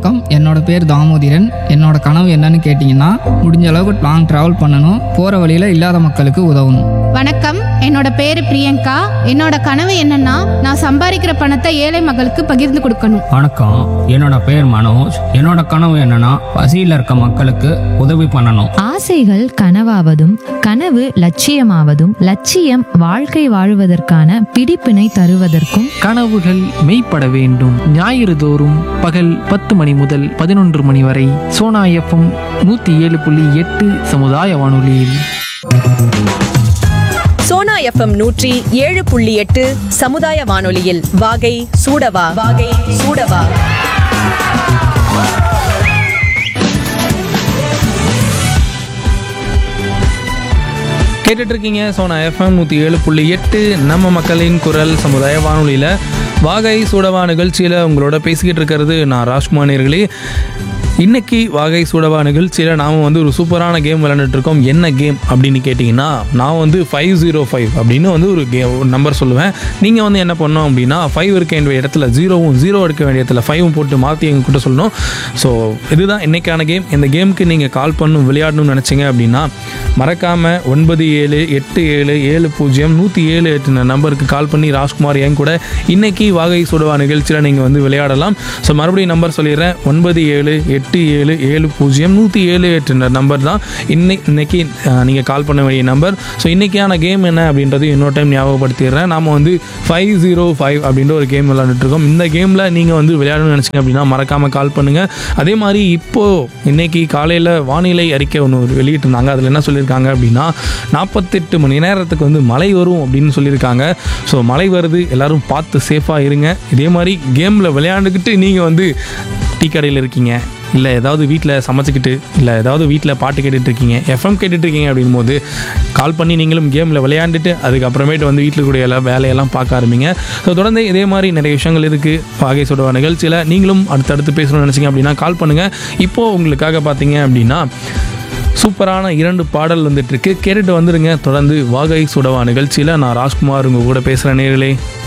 வணக்கம் என்னோட பேர் தாமோதிரன் என்னோட கனவு என்னன்னு கேட்டிங்கன்னா முடிஞ்ச அளவுக்கு லாங் ட்ராவல் பண்ணணும் போகிற வழியில் இல்லாத மக்களுக்கு உதவணும் வணக்கம் என்னோட பேரு பிரியங்கா என்னோட கனவு என்னன்னா நான் சம்பாதிக்கிற பணத்தை ஏழை மக்களுக்கு பகிர்ந்து கொடுக்கணும் வணக்கம் என்னோட பேர் மனோஜ் என்னோட கனவு என்னன்னா பசியில் இருக்க மக்களுக்கு உதவி பண்ணணும் ஆசைகள் கனவாவதும் கனவு லட்சியமாவதும் லட்சியம் வாழ்க்கை வாழுவதற்கான பிடிப்பினை தருவதற்கும் கனவுகள் மெய்ப்பட வேண்டும் ஞாயிறு தோறும் பகல் பத்து மணி முதல் பதினொன்று மணி வரை சோனா எஃப்எம் நூற்றி ஏழு புள்ளி எட்டு சமுதாய வானொலியில் சோனா எஃப்எம் நூற்றி ஏழு புள்ளி எட்டு சமுதாய வானொலியில் வாகை சூடவா வாகை சூடவா கேட்டுட்டு இருக்கீங்க சோனா எஃப்எம் நூற்றி ஏழு புள்ளி எட்டு நம்ம மக்களின் குரல் சமுதாய வானொலியில் வாகை சூடவா நிகழ்ச்சியில் உங்களோட பேசிக்கிட்டு இருக்கிறது நான் ராஜ்குமார் நேர்களே இன்னைக்கு வாகை சூடவா நிகழ்ச்சியில் நாம் வந்து ஒரு சூப்பரான கேம் விளையாண்டுட்டு இருக்கோம் என்ன கேம் அப்படின்னு கேட்டிங்கன்னா நான் வந்து ஃபைவ் ஜீரோ ஃபைவ் அப்படின்னு வந்து ஒரு கே ஒரு நம்பர் சொல்லுவேன் நீங்கள் வந்து என்ன பண்ணோம் அப்படின்னா ஃபைவ் இருக்க வேண்டிய இடத்துல ஜீரோவும் ஜீரோ இருக்க வேண்டிய இடத்துல ஃபைவும் போட்டு மாற்றி எங்க கிட்ட சொல்லணும் ஸோ இதுதான் இன்னைக்கான கேம் இந்த கேமுக்கு நீங்கள் கால் பண்ணும் விளையாடணும்னு நினச்சிங்க அப்படின்னா மறக்காமல் ஒன்பது ஏழு எட்டு ஏழு ஏழு பூஜ்ஜியம் நூற்றி ஏழு எட்டு நம்பருக்கு கால் பண்ணி ராஜ்குமார் என் கூட இன்னைக்கு வாகை சுடுவா நிகழ்ச்சியில் நீங்கள் வந்து விளையாடலாம் ஸோ மறுபடியும் நம்பர் சொல்லிடுறேன் ஒன்பது ஏழு எட்டு ஏழு ஏழு பூஜ்ஜியம் நூற்றி ஏழு எட்டு நம்பர் தான் இன்னை இன்னைக்கு நீங்கள் கால் பண்ண வேண்டிய நம்பர் ஸோ இன்றைக்கான கேம் என்ன அப்படின்றது இன்னொரு டைம் ஞாபகப்படுத்திடுறேன் நாம வந்து ஃபைவ் ஜீரோ ஃபைவ் அப்படின்ற ஒரு கேம் விளையாண்டுட்டு இருக்கோம் இந்த கேமில் நீங்கள் வந்து விளையாடணும்னு நினச்சிங்க அப்படின்னா மறக்காமல் கால் பண்ணுங்கள் அதே மாதிரி இப்போது இன்னைக்கு காலையில் வானிலை அறிக்கை ஒன்று வெளியிட்டிருந்தாங்க அதில் என்ன சொல்லியிருக்காங்க அப்படின்னா நாற்பத்தெட்டு மணி நேரத்துக்கு வந்து மழை வரும் அப்படின்னு சொல்லியிருக்காங்க ஸோ மழை வருது எல்லாரும் பார்த்து சேஃபாக இருங்க இதே மாதிரி கேமில் விளையாண்டுக்கிட்டு நீங்கள் வந்து டீ கடையில் இருக்கீங்க இல்லை ஏதாவது வீட்டில் சமைச்சிக்கிட்டு இல்லை ஏதாவது வீட்டில் பாட்டு கேட்டுட்டு இருக்கீங்க எஃப்எம் கேட்டுட்டு இருக்கீங்க அப்படின் போது கால் பண்ணி நீங்களும் கேமில் விளையாண்டுட்டு அதுக்கப்புறமேட்டு வந்து வீட்டில் கூடிய எல்லாம் வேலையெல்லாம் பார்க்க ஆரம்பிங்க ஸோ தொடர்ந்து இதே மாதிரி நிறைய விஷயங்கள் இருக்குது வாகை சொல்லுவா நிகழ்ச்சியில் நீங்களும் அடுத்தடுத்து பேசணும்னு நினச்சிங்க அப்படின்னா கால் பண்ணுங்கள் இப்போது உங்களுக்காக பார்த்தீங்க அப்படின்னா சூப்பரான இரண்டு பாடல் வந்துட்டு இருக்கு கேட்டுட்டு வந்துருங்க தொடர்ந்து வாகை சுடவா நிகழ்ச்சியில் நான் ராஜ்குமார் உங்க கூட பேசுகிறேன் நேர்களே